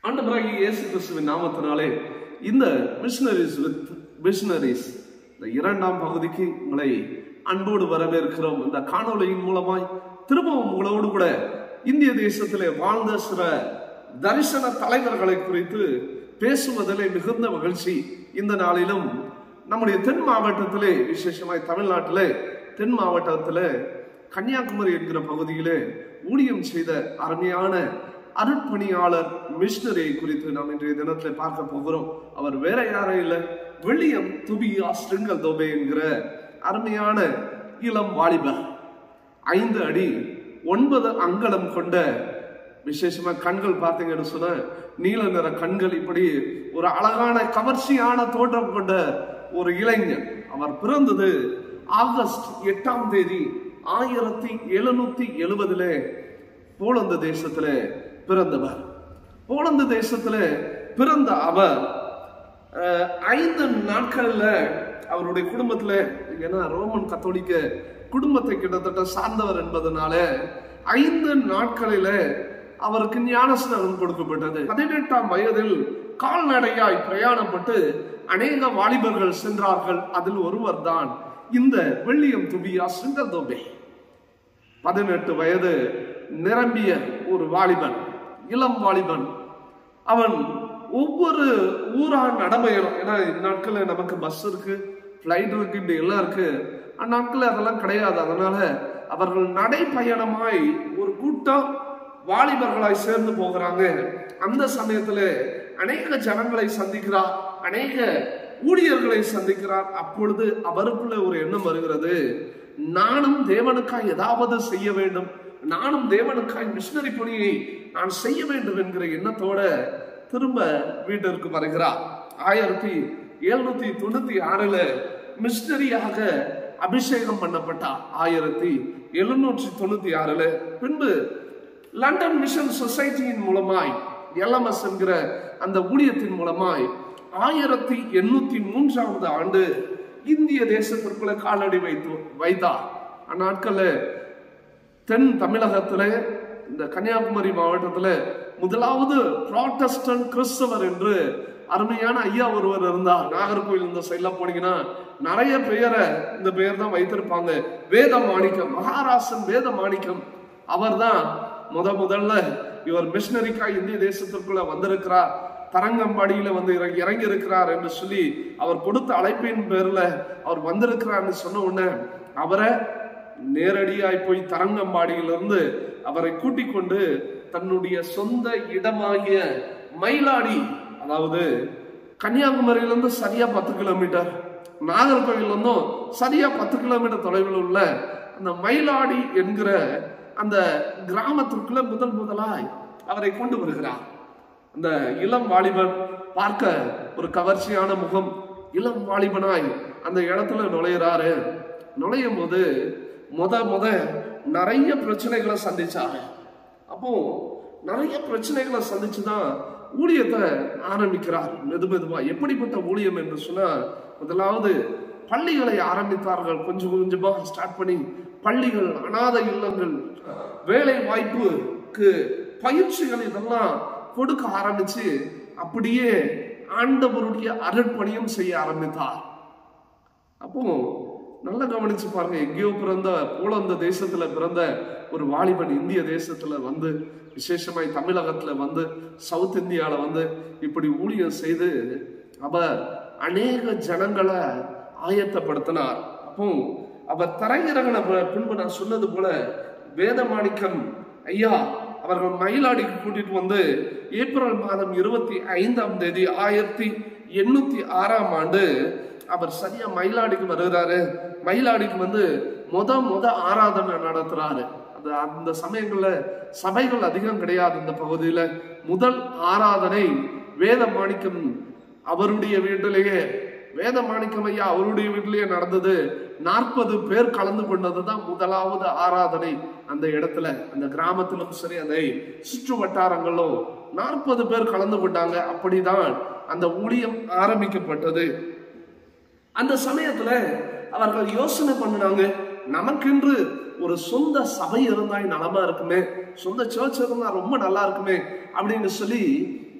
ஆண்டவராகிய இயேசு கிறிஸ்துவின் நாமத்தினாலே இந்த மிஷனரிஸ் வித் மிஷனரிஸ் இந்த இரண்டாம் பகுதிக்கு உங்களை அன்போடு வரவேற்கிறோம் இந்த காணொளியின் மூலமாய் திரும்பவும் உங்களோடு கூட இந்திய தேசத்திலே வாழ்ந்த சில தரிசன தலைவர்களை குறித்து பேசுவதிலே மிகுந்த மகிழ்ச்சி இந்த நாளிலும் நம்முடைய தென் மாவட்டத்திலே விசேஷமாய் தமிழ்நாட்டிலே தென் மாவட்டத்திலே கன்னியாகுமரி என்கிற பகுதியிலே ஊழியம் செய்த அருமையான அருட்பணியாளர் மிஷனரியை குறித்து நாம் இன்றைய தினத்தில் பார்க்க போகிறோம் அவர் வேற யாரும் இல்லை வில்லியம் துபியா ஸ்ட்ரிங்கல் தோபே என்கிற அருமையான இளம் வாலிபர் ஐந்து அடி ஒன்பது அங்கலம் கொண்ட விசேஷமா கண்கள் பார்த்தீங்கன்னு சொன்ன நீல நிற கண்கள் இப்படி ஒரு அழகான கவர்ச்சியான தோற்றம் கொண்ட ஒரு இளைஞன் அவர் பிறந்தது ஆகஸ்ட் எட்டாம் தேதி ஆயிரத்தி எழுநூத்தி எழுபதுல போலந்து தேசத்துல பிறந்தவர் போலந்து தேசத்துல பிறந்த அவர் அஹ், ஐந்து நாட்கள்ல அவருடைய குடும்பத்துல ஏன்னா ரோமன் கத்தோலிக்க குடும்பத்தை கிட்டத்தட்ட சார்ந்தவர் என்பதனால ஐந்து நாட்களில அவருக்கு ஞானஸ்நானம் கொடுக்கப்பட்டது பதினெட்டாம் வயதில் கால்நடையாய் பிரயாணப்பட்டு அநேக வாலிபர்கள் சென்றார்கள் அதில் ஒருவர் தான் இந்த வெள்ளியம் துபியா சிங்கதோபே பதினெட்டு வயது நிரம்பிய ஒரு வாலிபன் இளம் வாலிபன் அவன் ஒவ்வொரு ஊரா நடமையணும் ஏன்னா இந்நாட்கள்ல நமக்கு பஸ் இருக்கு ஃப்ளைட் இருக்கு இப்படி எல்லாம் இருக்கு அந்நாட்கள்ல அதெல்லாம் கிடையாது அதனால அவர்கள் நடைப்பயணமாய் ஒரு கூட்டம் வாலிபர்களாய் சேர்ந்து போகிறாங்க அந்த சமயத்துல அநேக ஜனங்களை சந்திக்கிறார் அநேக ஊழியர்களை சந்திக்கிறார் அப்பொழுது அவருக்குள்ள ஒரு எண்ணம் வருகிறது நானும் தேவனுக்காய் ஏதாவது செய்ய வேண்டும் நானும் தேவனுக்காய் மிஷினரி பணியை நான் செய்ய வேண்டும் என்கிற எண்ணத்தோட திரும்ப வீட்டிற்கு வருகிறார் ஆயிரத்தி எழுநூத்தி தொண்ணூத்தி ஆறுல மிஷினரியாக அபிஷேகம் பண்ணப்பட்டார் ஆயிரத்தி எழுநூற்றி தொண்ணூத்தி ஆறுல பின்பு லண்டன் மிஷன் சொசைட்டியின் மூலமாய் எல்எம்எஸ் என்கிற அந்த ஊழியத்தின் மூலமாய் ஆயிரத்தி எண்ணூத்தி மூன்றாவது ஆண்டு இந்திய தேசத்திற்குள்ள காலடி வைத்து வைத்தார் அந்நாட்கள்ல தென் தமிழகத்துல இந்த கன்னியாகுமரி மாவட்டத்துல முதலாவது புராட்டஸ்டன்ட் கிறிஸ்தவர் என்று அருமையான ஐயா ஒருவர் இருந்தார் நாகர்கோவில் இந்த சைட்ல போனீங்கன்னா நிறைய பெயரை இந்த பெயர் தான் வைத்திருப்பாங்க வேத மாணிக்கம் மகாராசன் வேத மாணிக்கம் அவர்தான் முத முதல்ல இவர் மிஷனரிக்கா இந்திய தேசத்திற்குள்ள வந்திருக்கிறார் தரங்கம்பாடியில வந்து இறங்கி இறங்கி இருக்கிறார் என்று சொல்லி அவர் கொடுத்த அழைப்பின் பேர்ல அவர் வந்திருக்கிறார்னு சொன்ன உடனே அவரை நேரடியாய் போய் தரங்கம்பாடியிலிருந்து அவரை கூட்டிக் கொண்டு தன்னுடைய சொந்த இடமாகிய மயிலாடி அதாவது கன்னியாகுமரியிலிருந்து சரியா பத்து கிலோமீட்டர் நாகர்கோவில் இருந்தும் சரியா பத்து கிலோமீட்டர் தொலைவில் உள்ள அந்த மயிலாடி என்கிற அந்த கிராமத்திற்குள்ள முதல் முதலாய் அவரை கொண்டு வருகிறார் அந்த இளம் வாலிபன் பார்க்க ஒரு கவர்ச்சியான முகம் இளம் வாலிபனாய் அந்த இடத்துல நுழையிறாரு நுழையும் போது முத முத நிறைய பிரச்சனைகளை சந்திச்சாங்க அப்போ நிறைய பிரச்சனைகளை சந்திச்சுதான் ஊழியத்தை ஆரம்பிக்கிறார் மெது மெதுவா எப்படிப்பட்ட ஊழியம் என்று சொன்னா முதலாவது பள்ளிகளை ஆரம்பித்தார்கள் கொஞ்சம் கொஞ்சமா ஸ்டார்ட் பண்ணி பள்ளிகள் அனாதை இல்லங்கள் வேலை வாய்ப்புக்கு பயிற்சிகள் இதெல்லாம் கொடுக்க ஆரம்பிச்சு அப்படியே ஆண்டவருடைய அருட்பணியும் செய்ய ஆரம்பித்தார் அப்போ நல்லா கவனிச்சு பாருங்க எங்கேயோ பிறந்த போலந்த தேசத்துல பிறந்த ஒரு வாலிபன் இந்திய தேசத்துல வந்து விசேஷமாய் தமிழகத்துல வந்து சவுத் இந்தியால வந்து இப்படி ஊழியம் செய்து அவர் அநேக ஜனங்களை ஆயத்தப்படுத்தினார் அப்போ அவர் தரையிறங்கின பி- பின்பு நான் சொன்னது போல வேதமாணிக்கம் ஐயா அவர்கள் மயிலாடிக்கு கூட்டிட்டு வந்து ஏப்ரல் மாதம் இருபத்தி ஐந்தாம் தேதி ஆயிரத்தி எண்ணூத்தி ஆறாம் ஆண்டு அவர் சரியா மயிலாடிக்கு வருகிறாரு மயிலாடிக்கு வந்து முத முத ஆராதனை நடத்துறாரு அது அந்த சமயங்கள்ல சபைகள் அதிகம் கிடையாது இந்த பகுதியில முதல் ஆராதனை வேத மாணிக்கம் அவருடைய வீட்டிலேயே வேத மாணிக்கம் ஐயா அவருடைய வீட்டிலேயே நடந்தது நாற்பது பேர் கலந்து கொண்டதுதான் முதலாவது ஆராதனை அந்த இடத்துல அந்த கிராமத்திலும் சரி அந்த சுற்று வட்டாரங்களும் நாற்பது பேர் கலந்து கொண்டாங்க அப்படிதான் அந்த ஊழியம் ஆரம்பிக்கப்பட்டது அந்த சமயத்துல அவர்கள் யோசனை பண்ணினாங்க நமக்கென்று ஒரு சொந்த சபை இருந்தாய் நலமா இருக்குமே சொந்த சர்ச் இருந்தா ரொம்ப நல்லா இருக்குமே அப்படின்னு சொல்லி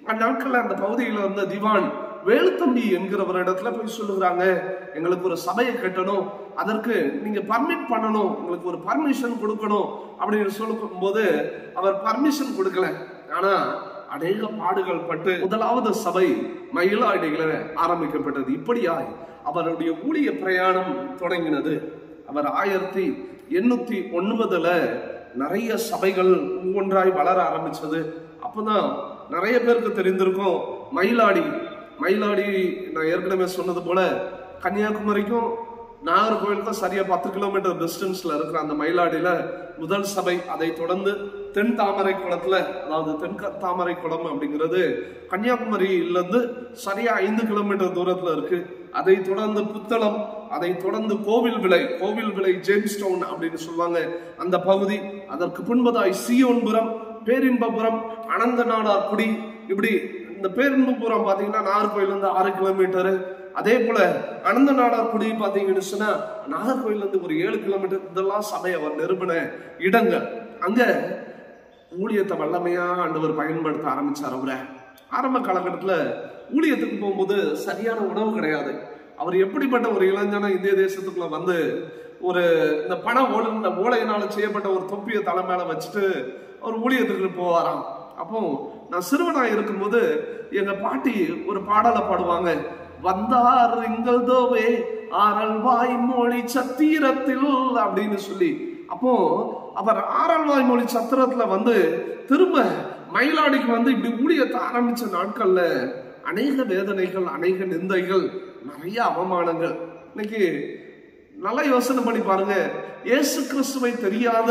அந்நாட்கள்ல அந்த பகுதியில் இருந்த திவான் வேலுத்தம்பி என்கிறவர் இடத்துல போய் சொல்லுகிறாங்க எங்களுக்கு ஒரு சபையை கட்டணும் அதற்கு நீங்க பர்மிட் பண்ணணும் உங்களுக்கு ஒரு பர்மிஷன் கொடுக்கணும் அப்படின்னு சொல்லும் போது அவர் பர்மிஷன் கொடுக்கல ஆனா அநேக பாடுகள் பட்டு முதலாவது சபை மயிலாடிகள ஆரம்பிக்கப்பட்டது இப்படியாய் அவருடைய ஊழிய பிரயாணம் தொடங்கினது அவர் ஆயிரத்தி எண்ணூத்தி ஒன்பதுல நிறைய சபைகள் ஒவ்வொன்றாய் வளர ஆரம்பிச்சது அப்பதான் நிறைய பேருக்கு தெரிந்திருக்கும் மயிலாடி மயிலாடி நான் ஏற்கனவே சொன்னது போல கன்னியாகுமரிக்கும் நாகர்கோவிலுக்கும் சரியா பத்து கிலோமீட்டர் டிஸ்டன்ஸ்ல இருக்கிற அந்த மயிலாடியில முதல் சபை அதை தொடர்ந்து தென் தாமரை குளத்துல அதாவது தென் க- தாமரை குளம் அப்படிங்கிறது கன்னியாகுமரியில இருந்து சரியா ஐந்து கிலோமீட்டர் தூரத்துல இருக்கு அதை தொடர்ந்து புத்தளம் அதை தொடர்ந்து கோவில் விலை கோவில் விலை ஜேம்ஸ் டவுன் அப்படின்னு சொல்லுவாங்க அந்த பகுதி அதற்கு பின்பதாய் சியோன்புரம் பேரின்பபுரம் அனந்த நாடார் குடி இப்படி இந்த பேரின்பபுரம் பாத்தீங்கன்னா நாகர்கோயில இருந்து ஆறு கிலோமீட்டர் அதே போல அனந்த நாடார் குடி பாத்தீங்கன்னு சொன்னா நாகர்கோயில இருந்து ஒரு ஏழு கிலோமீட்டர் இதெல்லாம் சபை அவர் நிறுவன இடங்கள் அங்க ஊழியத்தை வல்லமையா ஆண்டவர் பயன்படுத்த ஆரம்பிச்சார் அவரை ஆரம்ப காலகட்டத்துல ஊழியத்துக்கு போகும்போது சரியான உணவு கிடையாது அவர் எப்படிப்பட்ட ஒரு இளைஞனா இந்திய தேசத்துக்குள்ள வந்து ஒரு இந்த பண ஓலை இந்த ஓலையினால செய்யப்பட்ட ஒரு தொப்பியை தலை மேல வச்சுட்டு அவர் ஊழியத்துக்கு போவாராம் அப்போ நான் சிறுவனா இருக்கும்போது எங்க பாட்டி ஒரு பாடலை பாடுவாங்க வந்தார் எங்கள் தோவே ஆரல்வாய் மொழி சத்திரத்தில் அப்படின்னு சொல்லி அப்போ அவர் ஆரல்வாய் மொழி சத்திரத்துல வந்து திரும்ப மயிலாடிக்கு வந்து இப்படி ஊழியத்தை ஆரம்பிச்ச நாட்கள்ல அநேக வேதனைகள் அநேக நிந்தைகள் நிறைய அவமானங்கள் இன்னைக்கு நல்லா யோசனை பண்ணி பாருங்க இயேசு கிறிஸ்துவை தெரியாத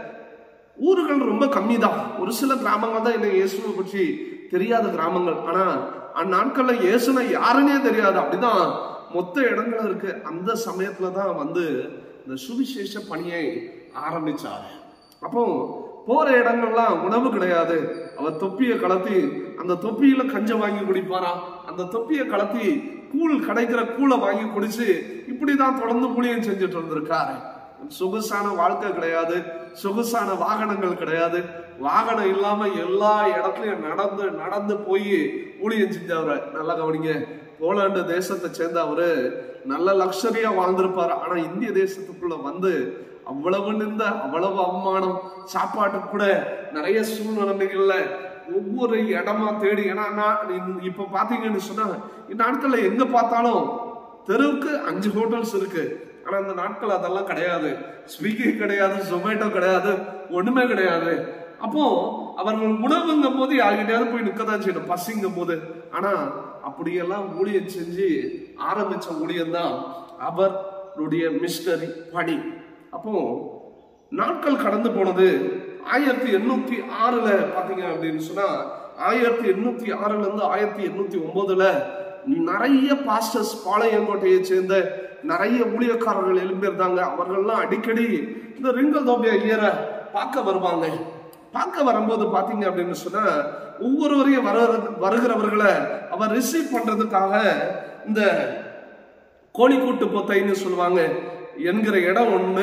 ஊர்கள் ரொம்ப கம்மி தான் ஒரு சில கிராமங்கள் தான் என்ன இயேசுவை பற்றி தெரியாத கிராமங்கள் ஆனா அந்நாட்கள்ல இயேசுனை யாருன்னே தெரியாது அப்படிதான் மொத்த இடங்கள் இருக்கு அந்த சமயத்துல தான் வந்து இந்த சுவிசேஷ பணியை ஆரம்பிச்சாரு அப்போ போற இடங்கள்லாம் உணவு கிடையாது அவர் தொப்பியை கலத்தி அந்த தொப்பியில கஞ்சம் வாங்கி குடிப்பாராம் அந்த தொப்பியை கலத்தி கூழ் கிடைக்கிற கூழை வாங்கி குடிச்சு இப்படிதான் தொடர்ந்து ஊழியம் செஞ்சுட்டு இருந்திருக்காரு சொகுசான வாழ்க்கை கிடையாது சொகுசான வாகனங்கள் கிடையாது வாகனம் இல்லாம எல்லா இடத்துலயும் நடந்து நடந்து போய் ஊழியம் செஞ்சவரை நல்லா கவனிங்க போலாண்டு தேசத்தை சேர்ந்த அவரு நல்ல லக்ஸரியா வாழ்ந்திருப்பாரு ஆனா இந்திய தேசத்துக்குள்ள வந்து அவ்வளவு நிந்த அவ்வளவு அவமானம் சாப்பாட்டுக்கு கூட நிறைய சூழ்நிலைகள்ல ஒவ்வொரு இடமா தேடி ஏன்னா நான் இந்த- இப்ப பாத்தீங்கன்னு சொன்னா இந்நாட்கள்ல எங்க பார்த்தாலும் தெருவுக்கு அஞ்சு ஹோட்டல்ஸ் இருக்கு ஆனா அந்த நாட்கள் அதெல்லாம் கிடையாது ஸ்விக்கி கிடையாது ஜொமேட்டோ கிடையாது ஒண்ணுமே கிடையாது அப்போ அவர்கள் உணவுங்கும் போது யார்கிட்டயாவது போய் நிக்கதான் செய்யணும் பசிங்கும் போது ஆனா அப்படியெல்லாம் ஊழியம் செஞ்சு ஆரம்பிச்ச ஊழியம் தான் அவருடைய மிஷனரி பணி அப்போ நாட்கள் கடந்து போனது ஆயிரத்தி எண்ணூத்தி ஆறுல பாத்தீங்க அப்படின்னு சொன்னா ஆயிரத்தி எண்ணூத்தி ஆறுல இருந்து ஆயிரத்தி எண்ணூத்தி ஒன்பதுல நிறைய பாஸ்டர்ஸ் பாளையங்கோட்டையை சேர்ந்த நிறைய ஊழியக்காரர்கள் எழும்பியிருந்தாங்க அவர்கள்லாம் அடிக்கடி இந்த ரிங்கல் தோபியா ஐயரை பார்க்க வருவாங்க பார்க்க வரும்போது பாத்தீங்க அப்படின்னு சொன்னா ஒவ்வொருவரையும் வர வருகிறவர்களை அவர் ரிசீவ் பண்றதுக்காக இந்த கோழிக்கூட்டு பொத்தைன்னு சொல்லுவாங்க என்கிற இடம் ஒண்ணு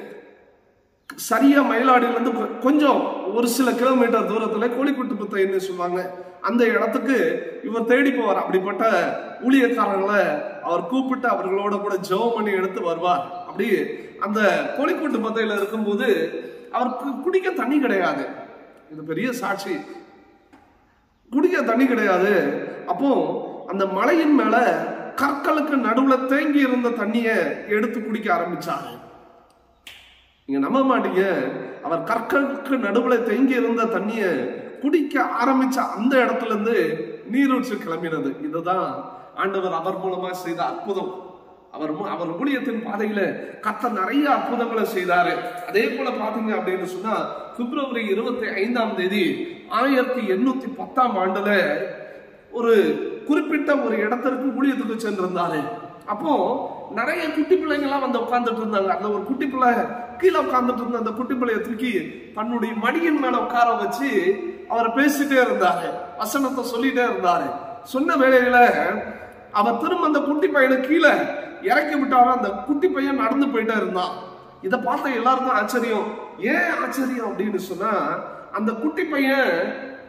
சரியா மயிலாடியில இருந்து கொ- கொஞ்சம் ஒரு சில கிலோமீட்டர் தூரத்துல கோழிக்கூட்டு புத்தைன்னு சொல்லுவாங்க அந்த இடத்துக்கு இவர் தேடி போவார் அப்படிப்பட்ட ஊழியக்காரர்களை அவர் கூப்பிட்டு அவர்களோட கூட ஜெபம் பண்ணி எடுத்து வருவார் அப்படி அந்த கோழிக்கூட்டு பத்தையில இருக்கும்போது அவருக்கு குடிக்க தண்ணி கிடையாது இது பெரிய சாட்சி குடிக்க தண்ணி கிடையாது அப்போ அந்த மலையின் மேல கற்களுக்கு நடுவுல தேங்கி இருந்த தண்ணிய எடுத்து குடிக்க ஆரம்பிச்சாரு நீங்க நம்ப மாட்டீங்க அவர் கற்களுக்கு நடுவுல தேங்கி இருந்த தண்ணிய குடிக்க ஆரம்பிச்ச அந்த இடத்துல இருந்து நீரூற்று கிளம்பினது இதுதான் ஆண்டவர் அவர் மூலமா செய்த அற்புதம் அவர் மூ- அவர் ஊழியத்தின் பாதையில கத்த நிறைய அற்புதங்களை செய்தாரு அதே போல பாத்தீங்க அப்படின்னு சொன்னா பிப்ரவரி இருபத்தி ஐந்தாம் தேதி ஆயிரத்தி எண்ணூத்தி பத்தாம் ஆண்டுல ஒரு குறிப்பிட்ட ஒரு இடத்திற்கு ஊழியத்துக்கு சென்றிருந்தாரு அப்போ நிறைய குட்டி பிள்ளைங்க எல்லாம் வந்து உட்கார்ந்துட்டு இருந்தாங்க அந்த ஒரு குட்டி பிள்ளை கீழே உட்கார்ந்துட்டு இருந்த அந்த குட்டி பிள்ளைய தூக்கி தன்னுடைய மடியின் மேல உட்கார வச்சு அவர் பேசிட்டே இருந்தாரு வசனத்தை சொல்லிட்டே இருந்தாரு சொன்ன வேளையில அவர் திரும்ப அந்த குட்டி பையனை கீழே இறக்கி விட்டாரு அந்த குட்டி பையன் நடந்து போயிட்டே இருந்தான் இதை பார்த்த எல்லாருக்கும் ஆச்சரியம் ஏன் ஆச்சரியம் அப்படின்னு சொன்னா அந்த குட்டி பையன்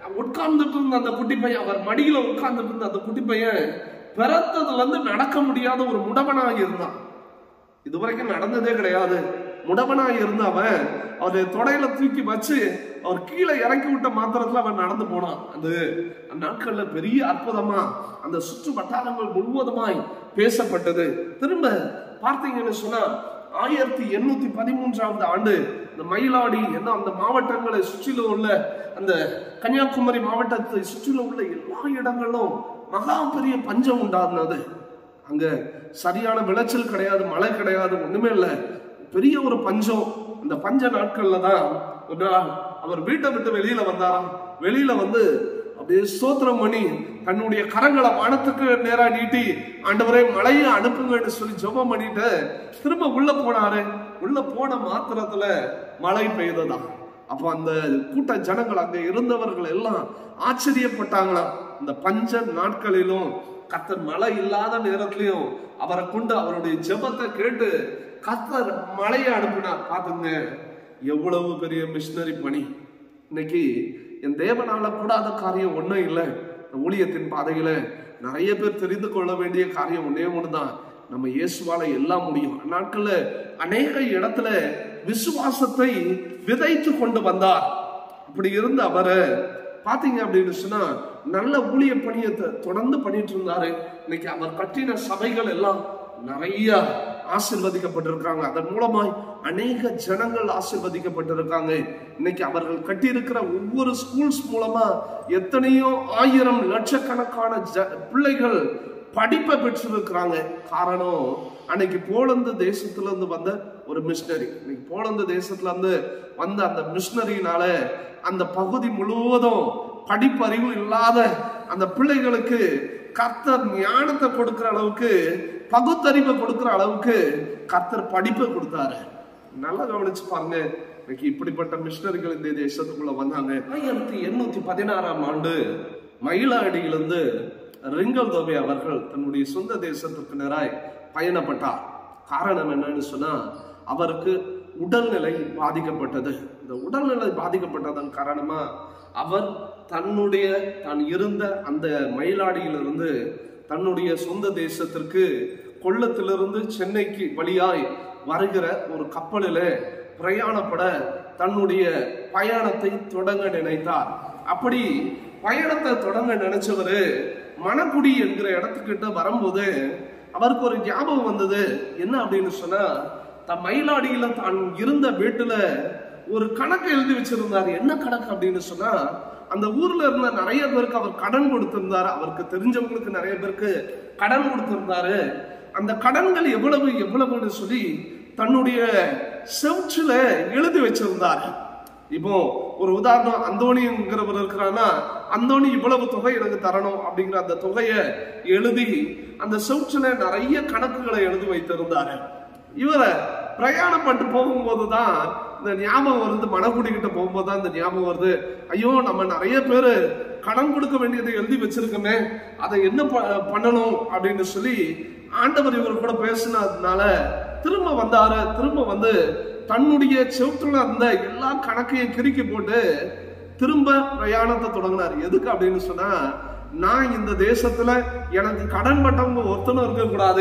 உட்கார்ந்துட்டு இருந்த அந்த குட்டி பையன் அவர் மடியில உட்கார்ந்துட்டு இருந்த அந்த குட்டி பையன் பிறந்ததுல இருந்து நடக்க முடியாத ஒரு முடவனாக இருந்தான் இதுவரைக்கும் நடந்ததே கிடையாது முடவனாக இருந்த அவன் அவருடைய தொடையில தூக்கி வச்சு அவர் கீழே இறக்கி விட்ட மாத்திரத்துல அவன் நடந்து போனான் அது அந்த நாட்கள்ல பெரிய அற்புதமா அந்த சுற்று வட்டாரங்கள் முழுவதுமாய் பேசப்பட்டது திரும்ப பார்த்தீங்கன்னு சொன்னா ஆயிரத்தி எண்ணூத்தி பதிமூன்றாவது ஆண்டு இந்த மயிலாடி என்ன அந்த மாவட்டங்களை சுற்றிலும் உள்ள அந்த கன்னியாகுமரி மாவட்டத்தை சுற்றிலும் உள்ள எல்லா இடங்களும் மகா பெரிய பஞ்சம் உண்டானது அங்க சரியான விளைச்சல் கிடையாது மழை கிடையாது ஒண்ணுமே இல்லை பெரிய ஒரு பஞ்சம் அந்த பஞ்ச நாட்கள்ல தான் ஒரு நாள் அவர் வீட்டை விட்டு வெளியில வந்தாராம் வெளியில வந்து அப்படியே ஸ்தோத்திரம் பண்ணி தன்னுடைய கரங்களை வானத்துக்கு நேரா நீட்டி ஆண்டவரே மழையை அனுப்புங்கன்னு சொல்லி ஜெபம் பண்ணிட்டு திரும்ப உள்ள போனாரு உள்ள போன மாத்திரத்துல மழை பெய்ததா அப்ப அந்த கூட்ட ஜனங்கள் அங்க இருந்தவர்கள் எல்லாம் ஆச்சரியப்பட்டாங்களாம் இந்த பஞ்ச நாட்களிலும் கத்தர் மழை இல்லாத நேரத்திலையும் அவரை கொண்டு அவருடைய ஜெபத்தை கேட்டு கத்தர் மழையை அனுப்பினார் பாத்துங்க எவ்வளவு பெரிய மிஷினரி பணி இன்னைக்கு என் தேவனால கூடாத காரியம் ஒண்ணும் இல்லை இந்த ஊழியத்தின் பாதையில நிறைய பேர் தெரிந்து கொள்ள வேண்டிய காரியம் ஒன்னே ஒண்ணுதான் நம்ம இயேசுவால எல்லாம் முடியும் அந்நாட்கள்ல அநேக இடத்துல விசுவாசத்தை விதைத்து கொண்டு வந்தார் அப்படி இருந்த அவரை பாத்தீங்க அப்படின்னு சொன்னா நல்ல ஊழிய பணியை த- தொடர்ந்து பண்ணிட்டு இருந்தாரு இன்னைக்கு அவர் கட்டின சபைகள் எல்லாம் நிறைய ஆசிர்வதிக்கப்பட்டிருக்காங்க அதன் மூலமாய் அநேக ஜனங்கள் ஆசிர்வதிக்கப்பட்டிருக்காங்க இன்னைக்கு அவர்கள் கட்டியிருக்கிற ஒவ்வொரு ஸ்கூல்ஸ் மூலமா எத்தனையோ ஆயிரம் லட்சக்கணக்கான ஜ- பிள்ளைகள் படிப்பை பெற்றிருக்கிறாங்க காரணம் அன்னைக்கு போலந்து தேசத்துல இருந்து வந்த ஒரு மிஷினரி இன்னைக்கு போலந்து தேசத்துல இருந்து வந்த அந்த மிஷினரினால அந்த பகுதி முழுவதும் படிப்பறிவு இல்லாத அந்த பிள்ளைகளுக்கு கர்த்தர் ஞானத்தை கொடுக்கிற அளவுக்கு பகுத்தறிவை கொடுக்கிற அளவுக்கு கர்த்தர் படிப்பை கொடுத்தாரு நல்லா கவனிச்சு பாருங்க இன்னைக்கு இப்படிப்பட்ட மிஷினரிகள் இந்த தேசத்துக்குள்ள வந்தாங்க ஆயிரத்தி எண்ணூத்தி பதினாறாம் ஆண்டு மயிலாடியிலிருந்து ரிங்கல் தோபே அவர்கள் தன்னுடைய சொந்த தேசத்திற்கு நேராய் பயணப்பட்டார் காரணம் என்னன்னு சொன்னா அவருக்கு உடல்நிலை பாதிக்கப்பட்டது இந்த உடல்நிலை பாதிக்கப்பட்டதன் காரணமா அவர் தன்னுடைய தான் இருந்த அந்த மயிலாடியிலிருந்து தன்னுடைய சொந்த தேசத்திற்கு கொள்ளத்திலிருந்து சென்னைக்கு வழியாய் வருகிற ஒரு கப்பலில பிரயாணப்பட தன்னுடைய பயணத்தை தொடங்க நினைத்தார் அப்படி பயணத்தை தொடங்க நினைச்சவரு மணக்குடி என்கிற இடத்துக்கிட்ட வரும்போது அவருக்கு ஒரு ஞாபகம் வந்தது என்ன அப்படின்னு சொன்னா தன் மயிலாடியில தான் இருந்த வீட்டுல ஒரு கணக்கு எழுதி வச்சிருந்தாரு என்ன கணக்கு அப்படின்னு சொன்னா அந்த ஊர்ல இருந்த நிறைய பேருக்கு அவர் கடன் கொடுத்திருந்தாரு அவருக்கு தெரிஞ்சவங்களுக்கு நிறைய பேருக்கு கடன் கொடுத்திருந்தாரு அந்த கடன்கள் எவ்வளவு எவ்வளவுன்னு சொல்லி தன்னுடைய செவுச்சுல எழுதி வச்சிருந்தாரு இப்போ ஒரு உதாரணம் அந்தோணிங்கிறவர் இருக்கிறான்னா அந்தோணி இவ்வளவு தொகை எனக்கு தரணும் அப்படிங்கிற அந்த தொகையை எழுதி அந்த செவுச்சுல நிறைய கணக்குகளை எழுதி வைத்திருந்தாரு இவரை பிரயாணம் பண்ணிட்டு போகும்போது தான் இந்த ஞாபகம் வருது மணக்குடி கிட்ட போகும்போது தான் இந்த ஞாபகம் வருது ஐயோ நம்ம நிறைய பேரு கடன் கொடுக்க வேண்டியதை எழுதி வச்சிருக்கோமே அதை என்ன ப- பண்ணணும் அப்படின்னு சொல்லி ஆண்டவர் இவர் கூட பேசினதுனால திரும்ப வந்தாரு திரும்ப வந்து தன்னுடைய செவுத்துல இருந்த எல்லா கணக்கையும் கிறுக்கி போட்டு திரும்ப பிரயாணத்தை தொடங்கினார் எதுக்கு அப்படின்னு சொன்னா நான் இந்த தேசத்துல எனக்கு கடன் பட்டவங்க ஒருத்தனும் இருக்க கூடாது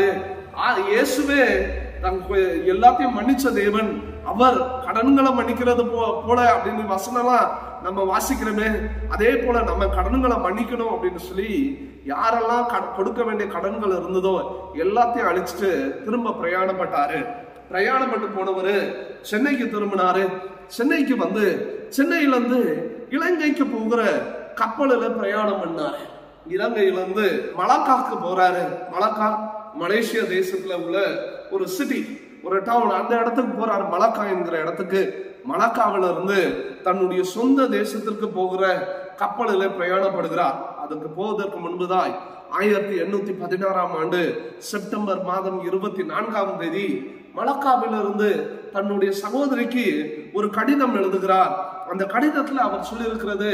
இயேசுவே தங்க எல்லாத்தையும் மன்னிச்ச தேவன் அவர் கடன்களை மன்னிக்கிறது போ- போல அப்படின்னு வசனம்லாம் நம்ம வாசிக்கிறோமே அதே போல நம்ம கடன்களை மன்னிக்கணும் அப்படின்னு சொல்லி யாரெல்லாம் கட- கொடுக்க வேண்டிய கடன்கள் இருந்ததோ எல்லாத்தையும் அழிச்சிட்டு திரும்ப பிரயாணப்பட்டாரு பிரயாணப்பட்டு போனவரு சென்னைக்கு திரும்பினாரு சென்னைக்கு வந்து சென்னையில இருந்து இலங்கைக்கு போகிற கப்பலில் பிரயாணம் பண்ணாரு இலங்கையில இருந்து மலாக்காக்கு போறாரு மலாக்கா மலேசியா தேசத்துல உள்ள ஒரு சிட்டி ஒரு டவுன் அந்த இடத்துக்கு போறாரு மலாக்கா என்கிற இடத்துக்கு மலாக்காவில இருந்து தன்னுடைய சொந்த தேசத்திற்கு போகிற கப்பலில் பிரயாணப்படுகிறார் அதுக்கு போவதற்கு முன்புதான் ஆயிரத்தி எண்ணூத்தி பதினாறாம் ஆண்டு செப்டம்பர் மாதம் இருபத்தி நான்காம் தேதி மலக்காவிலிருந்து தன்னுடைய சகோதரிக்கு ஒரு கடிதம் எழுதுகிறார் அந்த கடிதத்துல அவர் சொல்லியிருக்கிறது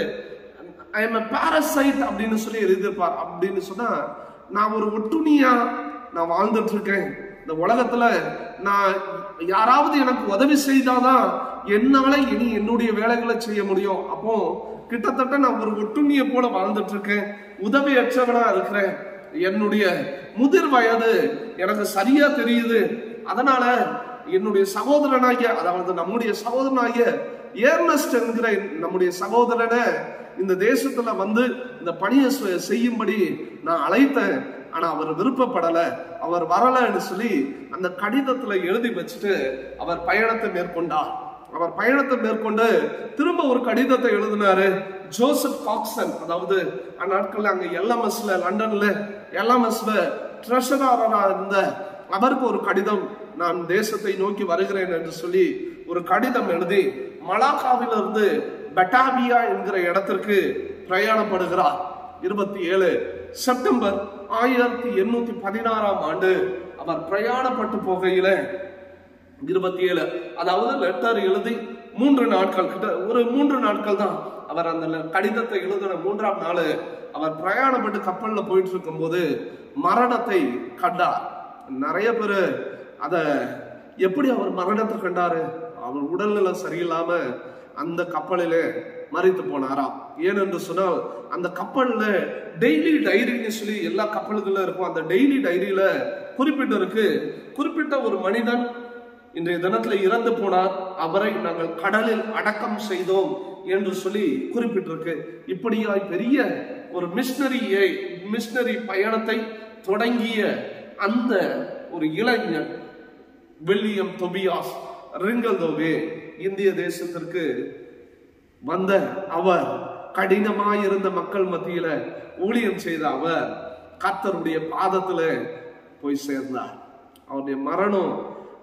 ஐ எம் பாரசைட் அப்படின்னு சொல்லி எழுதியிருப்பார் அப்படின்னு சொன்னா நான் ஒரு ஒட்டுணியா நான் வாழ்ந்துட்டு இருக்கேன் இந்த உலகத்துல நான் யாராவது எனக்கு உதவி செய்தாதான் என்னால இனி என்னுடைய வேலைகளை செய்ய முடியும் அப்போ கிட்டத்தட்ட நான் ஒரு ஒட்டுண்ணிய போல வாழ்ந்துட்டு இருக்கேன் உதவியற்றவனா இருக்கிறேன் என்னுடைய முதிர் வயது எனக்கு சரியா தெரியுது அதனால என்னுடைய சகோதரனாகிய அதாவது நம்முடைய சகோதரனாகிய ஏர்னஸ்ட் என்கிற நம்முடைய சகோதரனை இந்த தேசத்துல வந்து இந்த பணியை செ- செய்யும்படி நான் அழைத்தேன் ஆனா அவர் விருப்பப்படல அவர் வரலன்னு சொல்லி அந்த கடிதத்துல எழுதி வச்சுட்டு அவர் பயணத்தை மேற்கொண்டார் அவர் பயணத்தை மேற்கொண்டு திரும்ப ஒரு கடிதத்தை எழுதினாரு ஜோசப் காக்சன் அதாவது அந்நாட்கள்ல அங்க எல்எம்எஸ்ல லண்டன்ல எல்எம்எஸ்ல ட்ரெஷரரா இருந்த அவருக்கு ஒரு கடிதம் நான் தேசத்தை நோக்கி வருகிறேன் என்று சொல்லி ஒரு கடிதம் எழுதி மலாக்காவிலிருந்து பெட்டாவியா என்கிற இடத்திற்கு பிரயாணப்படுகிறார் இருபத்தி ஏழு செப்டம்பர் ஆயிரத்தி எண்ணூத்தி பதினாறாம் ஆண்டு அவர் பிரயாணப்பட்டு போகையில இருபத்தி ஏழு அதாவது லெட்டர் எழுதி மூன்று நாட்கள் கிட்ட ஒரு மூன்று நாட்கள் தான் அவர் அந்த le- கடிதத்தை எழுதின மூன்றாம் நாள் அவர் பிரயாணப்பட்டு கப்பல்ல போயிட்டு இருக்கும்போது மரணத்தை கண்டார் நிறைய பேரு அத எப்படி அவர் மரணத்தை கண்டாரு அவர் உடல்நிலை சரியில்லாம அந்த கப்பலிலே மறித்து போனாராம் ஏனென்று சொன்னால் அந்த கப்பல்ல டெய்லி டைரின்னு சொல்லி எல்லா கப்பல்களும் இருக்கும் அந்த டெய்லி டைரியில குறிப்பிட்டு இருக்கு குறிப்பிட்ட ஒரு மனிதன் இன்றைய தினத்துல இறந்து போனார் அவரை நாங்கள் கடலில் அடக்கம் செய்தோம் என்று சொல்லி குறிப்பிட்டிருக்கு இப்படியாய் பெரிய ஒரு மிஷனரியை மிஷனரி பயணத்தை தொடங்கிய அந்த ஒரு இளைஞன் வில்லியம் தொபியாஸ் ரிங்கல்தோவே இந்திய தேசத்திற்கு வந்த அவர் கடினமாயிருந்த மக்கள் மத்தியில ஊழியம் செய்த அவர் கர்த்தருடைய பாதத்துல போய் சேர்ந்தார் அவருடைய மரணம்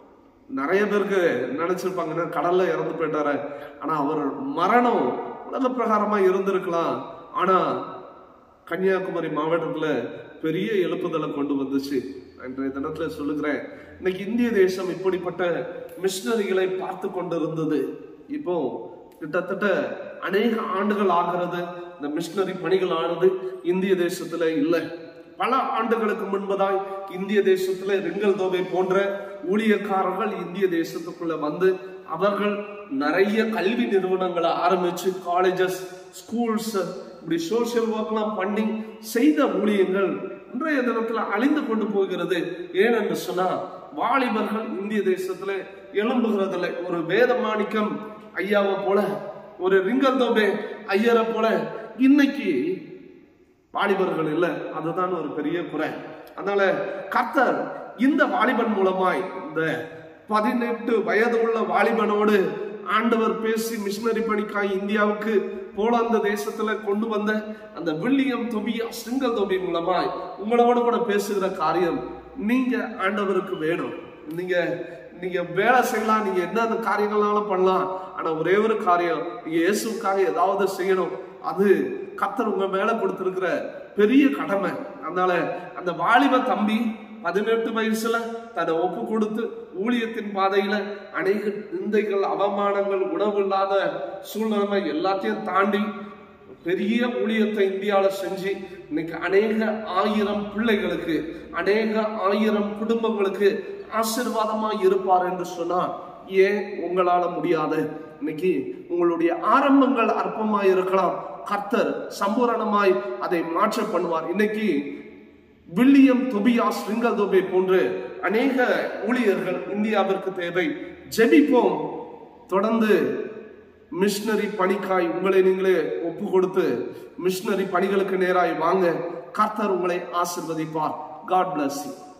நிறைய பேருக்கு நினைச்சிருப்பாங்கன்னா கடல்ல இறந்து போயிட்டாரு ஆனா அவர் மரணம் உலக பிரகாரமா இருந்திருக்கலாம் ஆனா கன்னியாகுமரி மாவட்டத்துல பெரிய எழுப்புதலை கொண்டு வந்துச்சு இன்றைய தினத்துல சொல்லுகிறேன் இன்னைக்கு இந்திய தேசம் இப்படிப்பட்ட மிஷினரிகளை பார்த்து கொண்டிருந்தது இப்போ கிட்டத்தட்ட அநேக ஆண்டுகள் ஆகிறது இந்த மிஷினரி பணிகள் ஆனது இந்திய தேசத்துல இல்லை பல ஆண்டுகளுக்கு முன்பதாய் இந்திய தேசத்துல ரிங்கல் தோவை போன்ற ஊழியக்காரர்கள் இந்திய தேசத்துக்குள்ள வந்து அவர்கள் நிறைய கல்வி நிறுவனங்களை ஆரம்பிச்சு காலேஜஸ் ஸ்கூல்ஸ் இப்படி சோசியல் ஒர்க்லாம் பண்ணி செய்த ஊழியங்கள் இன்றைய தினத்துல அழிந்து கொண்டு போகிறது ஏனென்று சொன்னா வாலிபர்கள் இந்திய தேசத்துல எழும்புகிறதில்லை ஒரு வேதமாணிக்கம் ஐயாவை போல ஒரு ரிங்கல் தோபே ஐயரை போல இன்னைக்கு வாலிபர்கள் இல்ல அதுதான் ஒரு பெரிய குறை அதனால கர்த்தர் இந்த வாலிபன் மூலமாய் இந்த பதினெட்டு வயது உள்ள வாலிபனோடு ஆண்டவர் பேசி மிஷினரி பணிக்காய் இந்தியாவுக்கு போலாந்து தேசத்துல கொண்டு வந்த அந்த வில்லியம் தொபியா சிங்கல் தொபி மூலமாய் உங்களோட கூட பேசுகிற காரியம் நீங்க ஆண்டவருக்கு வேணும் நீங்க நீங்க வேலை செய்யலாம் நீங்க என்ன காரியங்கள்னாலும் பண்ணலாம் ஆனா ஒரே ஒரு காரியம் நீங்க இயேசுக்காக ஏதாவது செய்யணும் அது கர்த்தர் உங்க மேல கொடுத்திருக்கிற பெரிய கடமை அதனால அந்த வாலிப தம்பி பதினெட்டு வயசுல தன்னை ஒப்பு கொடுத்து ஊழியத்தின் பாதையில அநேக நிந்தைகள் அவமானங்கள் உணவு இல்லாத சூழ்நிலைமை எல்லாத்தையும் தாண்டி பெரிய ஊழியத்தை இந்தியாவில செஞ்சு இன்னைக்கு அநேக ஆயிரம் பிள்ளைகளுக்கு அநேக ஆயிரம் குடும்பங்களுக்கு ஆசீர்வாதமா இருப்பார் என்று சொன்னா ஏன் உங்களால முடியாது இன்னைக்கு உங்களுடைய ஆரம்பங்கள் அற்பமா இருக்கலாம் கர்த்தர் சம்பூரணமாய் அதை மாற்ற பண்ணுவார் இன்னைக்கு வில்லியம் தொபியாஸ் ரிங்கல் தொபே போன்று அநேக ஊழியர்கள் இந்தியாவிற்கு தேவை ஜெபிப்போம் தொடர்ந்து மிஷினரி பணிக்காய் உங்களை நீங்களே ஒப்பு கொடுத்து மிஷினரி பணிகளுக்கு நேராய் வாங்க கர்த்தர் உங்களை ஆசிர்வதிப்பார் காட் bless you